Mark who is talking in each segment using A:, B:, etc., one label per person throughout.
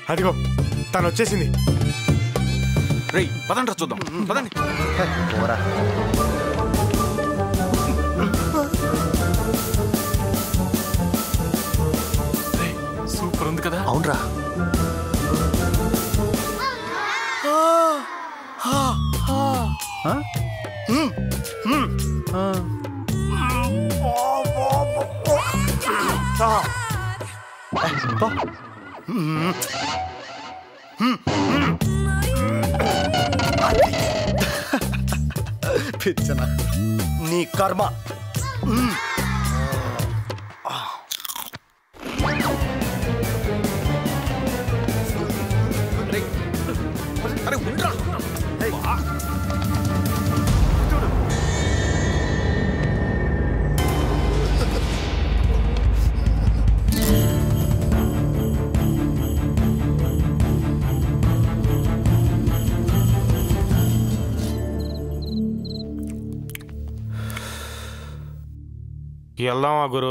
A: అదిగో తను వచ్చేసింది
B: రేయ్ పదండ్రా చూద్దాం పదండి
C: పోరా
B: రేయ్, సూపర్ ఉంది కదా
C: అవునరా పిచ్చన
A: నీ కర్మ
B: అరే ఉండరా
A: వెళ్దామా గురు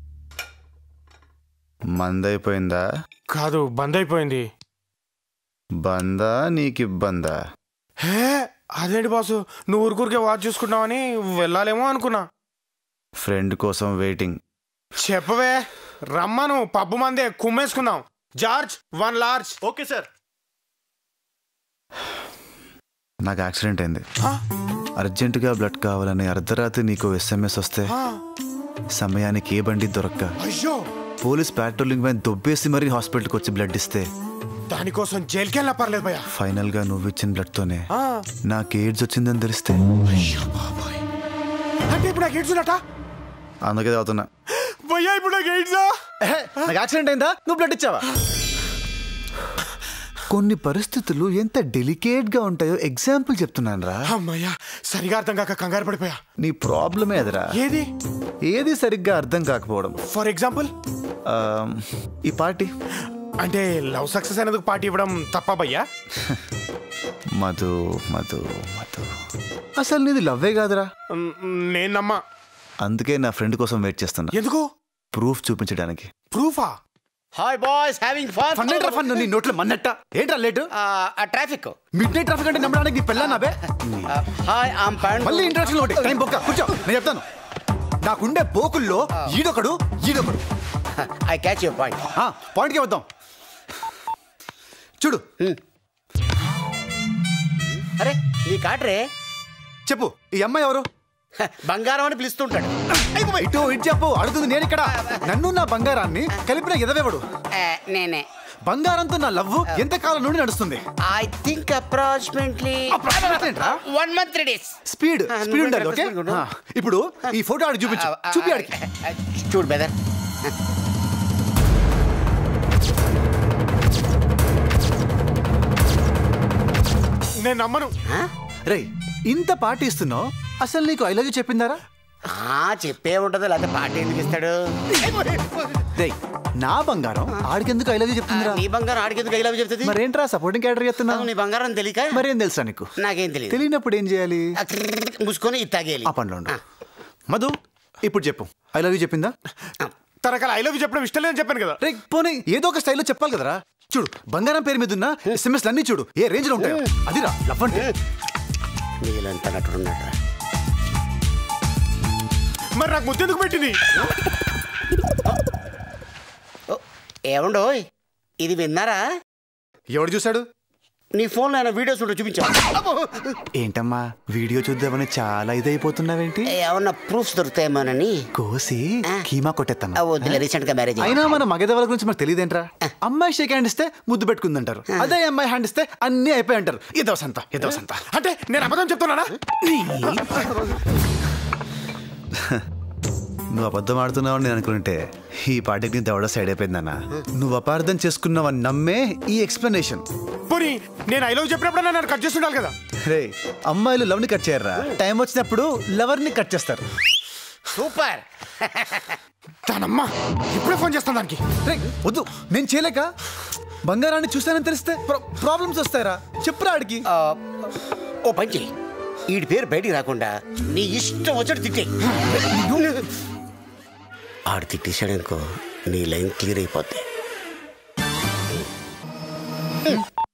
C: మందైపోయిందా
A: కాదు బంద్ అయిపోయింది
C: బందా నీకు ఇబ్బందా
A: హే అదేంటి బాసు నువ్వు ఊరికూరికే వాచ్ చూసుకుంటావని వెళ్ళాలేమో అనుకున్నా
C: ఫ్రెండ్ కోసం వెయిటింగ్
A: చెప్పవే రమ్మను పబ్బు మందే కుమ్మేసుకుందాం George one large
D: okay sir
C: నాకు యాక్సిడెంట్ అయింది అర్జెంటుగా బ్లడ్ కావాలని అర్ధరాత్రి నీకు ఎస్ఎంఎస్ వస్తే సమయానికి ఏ బండి దొరక్క
A: అయ్యో
C: పోలీస్ పాట్రోలింగ్ మీద దొబ్బేసి మరీ హాస్పిటల్కి వచ్చి బ్లడ్ ఇస్తే
A: దానికోసం జైలుకి వెళ్ళినా పర్లేదు భయ్యా
C: ఫైనల్ గా నువ్వు ఇచ్చిన బ్లడ్ తోనే
A: ఆ,
C: నాకు ఎయిడ్స్ వచ్చిందని తెలిస్తే
A: అంటే ఇప్పుడు నాకు ఎయిడ్స్ ఉన్నట
C: అందుకే తాగుతున్నా
A: భయ్యా ఇప్పుడు నాకు ఎయిడ్సా
C: నాకు యాక్సిడెంట్ అయిందా నువ్వు బ్లడ్ ఇచ్చావా కొన్ని పరిస్థితులు ఎంత డెలికేట్ గా ఉంటాయో ఎగ్జాంపుల్ చెప్తున్నాను రా
A: అమ్మయ్యా సరిగా అర్థం కాక కంగారు పడిపోయా
C: నీ ప్రాబ్లమే అదిరా
A: ఏది
C: ఏది సరిగ్గా అర్థం కాకపోవడం
A: ఫర్ ఎగ్జాంపుల్
C: ఆ, ఈ పార్టీ
A: అంటే లవ్ సక్సెస్ అయినందుకు పార్టీ ఇవ్వడం తప్ప భయ్యా
C: మధు మధు మధు అసలు నీది లవ్వే కాదురా
A: మ్, నేను నమ్మా
C: అందుకే నా ఫ్రెండ్ కోసం వెయిట్ చేస్తున్నా
A: ఎందుకు
C: ప్రూఫ్ చూపించడానికి
A: ప్రూఫా
E: hi boys having fun
C: fun ఏంట్రా ఫన్ నీ నోట్లో మన్నట్ట ఏంట్రా late
E: traffic
C: midnight traffic అంటే నమ్మడానికి నీ పెళ్ళా నాబే
E: హాయ్ ఆమ్ పాండ్
C: మళ్ళీ ఇంట్రడక్షన్ ఒకటి టైం బొక్క కూర్చో నేను చెప్తాను నాకుండే పోకుల్లో ఈడొకడు ఈడొకడు
E: ఐ క్యాచ్ యువర్ పాయింట్
C: ఆ, పాయింట్కి వద్దాం చూడు
E: అరే నీ కాటరే
C: చెప్పు ఈ అమ్మాయి ఎవరు
E: బంగారం అని పిలుస్తుంటాడు
C: ఇటు ఇటు చెప్పు అడుగుతుంది నేను ఇక్కడ నన్ను నా బంగారాన్ని కలిపిన ఎదవేవాడు
E: ఆ, నేనే
C: బంగారంతో నా లవ్ ఎంత కాలం నుండి నడుస్తుంది
E: I think approximately one month three days
C: speed
E: ఆ,
C: స్పీడ్
E: నువ్వు
C: ఉండాలి ఓకే
E: speed ఉండు.
C: ఆ, ఇప్పుడు ఈ ఫోటో ఆడి చూపించు చూపి ఆడికి
E: చూడు బెదర్
A: నేను నమ్మను
C: రే ఇంత పార్టీ ఇస్తున్నావు అసలు నీకు ఐ లవ్ యూ చెప్పిందారా
E: చెప్పే ఉంటదో లేకపోతే పార్టీ ఎందుకు ఇస్తాడు
C: రే నా బంగారం ఆడికెందుకు ఐ లవ్ యూ చెప్తుందిరా
E: నీ బంగారం ఆడికి ఎందుకు ఐలవ్ చెప్తుంది
C: మరేంట్రా సపోర్టింగ్ క్యారెక్టర్ చెప్తున్నావు
E: నీ బంగారం తెలియక
C: మరేం తెలుసా నీకు
E: నాకేం తెలియదు
C: తెలియనప్పుడు ఏం చేయాలి
E: మూసుకొని ఇది తాగేయాలి
C: ఆ పనిలో ఉండు మధు ఇప్పుడు చెప్పు ఐ లవ్ యూ చెప్పిందా
A: తనకాల ఐ లవ్ చెప్పడం ఇష్టం లేదని చెప్పాను కదా
C: రే పోనీ ఏదో ఒక స్టైల్లో చెప్పాలి కదరా చూడు బంగారం పేరు మీద ఉన్న ఎస్ఎంఎస్ అన్ని చూడు ఏ రేంజ్ లో ఉంటాయో అదిరా లవ్ అంటే
E: నీళ్ళంతా నట్టున్నాడు
A: మరి నాకు ముద్దెందుకు పెట్టింది
E: ఏమండో ఇది విన్నారా
C: ఎవడు చూశాడు
E: నీ ఫోన్లో అయినా వీడియోస్ ఉంటే చూపించా
C: ఏంటమ్మా వీడియో చూద్దామని చాలా ఇదైపోతున్నావేంటి
E: ఏమన్నా ప్రూఫ్స్ దొరుకుతాయేమోనని
C: కోసి కీమా కొట్టేస్తాను
E: ఆ, వద్దులే రీసెంట్ గా మ్యారేజ్
C: అయినా మన మగదవల గురించి మనకు తెలియదేంట్రా అమ్మాయి షేక్ హ్యాండ్ ఇస్తే ముద్దు పెట్టుకుందంటారు అదే అమ్మాయి హ్యాండ్ ఇస్తే అన్ని అయిపోయి అంటారు ఇదో సంత ఇదో సంత
A: అంటే నేను అబద్ధం చెప్తున్నానా
C: నువ్వు అబద్ధం ఆడుతున్నావు నేను అనుకుంటే ఈ పాటికి నీ దవడ సైడ్ అయిపోయిందన్న నువ్వు అపార్థం చేసుకున్నావని నమ్మే ఈ ఎక్స్ప్లెనేషన్
A: పోనీ నేను ఐ లవ్ చెప్పినప్పుడు నన్ను కట్ చేస్తుండాలి కదా
C: రే అమ్మాయిలు లవ్ ని కట్ చేయర్రా టైం వచ్చినప్పుడు లవర్ ని కట్ చేస్తారు
E: సూపర్
A: దానమ్మా ఇప్పుడే ఫోన్ చేస్తాను దానికి
C: రే వద్దు నేను చేయలేక బంగారాన్ని చూస్తానని తెలిస్తే ప్రాబ్లమ్స్ వస్తాయరా చెప్పురా ఆడికి
E: ఓ పని చెయ్యి వీడి పేరు బయటికి రాకుండా నీ ఇష్టం వచ్చాడు తిట్టే ఆడు తిట్టేశాడు అనుకో నీ లైన్ క్లియర్ అయిపోద్ది ఉమ్.